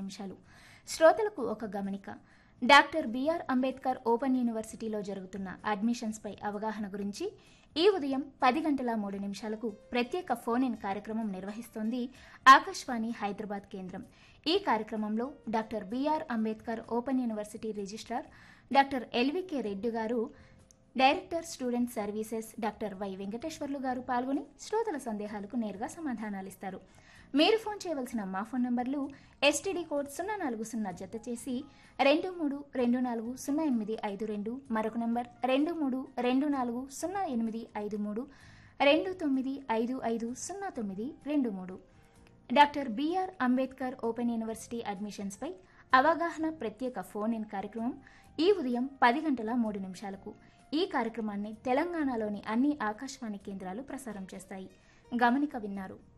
నిమిషాలు శ్రోతలకు ఒక గమనిక డాక్టర్ బిఆర్ అంబేద్కర్ ఓపెన్ యూనివర్సిటీలో జరుగుతున్న అడ్మిషన్స్పై అవగాహన గురించి ఈ ఉదయం పది గంటల మూడు నిమిషాలకు ప్రత్యేక ఫోన్ ఇన్ కార్యక్రమం నిర్వహిస్తోంది ఆకాశవాణి హైదరాబాద్ కేంద్రం ఈ కార్యక్రమంలో doctor BR Ambedkar open university registrar doctor LVK Reddy garu director student services doctor Y Venkateswarlu garu పాల్గొని శ్రోతల సందేహాలకు నేరుగా సమాధానాలిస్తారు మీరు ఫోన్ చేయవలసిన మా ఫోన్ నంబర్లు ఎస్టీడీ కోడ్ సున్నా నాలుగు సున్నా జత చేసి రెండు మూడు రెండు నాలుగు సున్నా ఎనిమిది ఐదు రెండు మరొక నంబర్ రెండు మూడు రెండు నాలుగు సున్నా ఎనిమిది ఐదు మూడు రెండు తొమ్మిది ఐదు ఐదు సున్నా తొమ్మిది రెండు మూడు doctor BR Ambedkar open university అడ్మిషన్స్పై అవగాహన ప్రత్యేక ఫోన్ ఇన్ కార్యక్రమం ఈ ఉదయం పది గంటల మూడు నిమిషాలకు ఈ కార్యక్రమాన్ని తెలంగాణలోని అన్ని ఆకాశవాణి కేంద్రాలు ప్రసారం చేస్తాయి గమనిక విన్నారు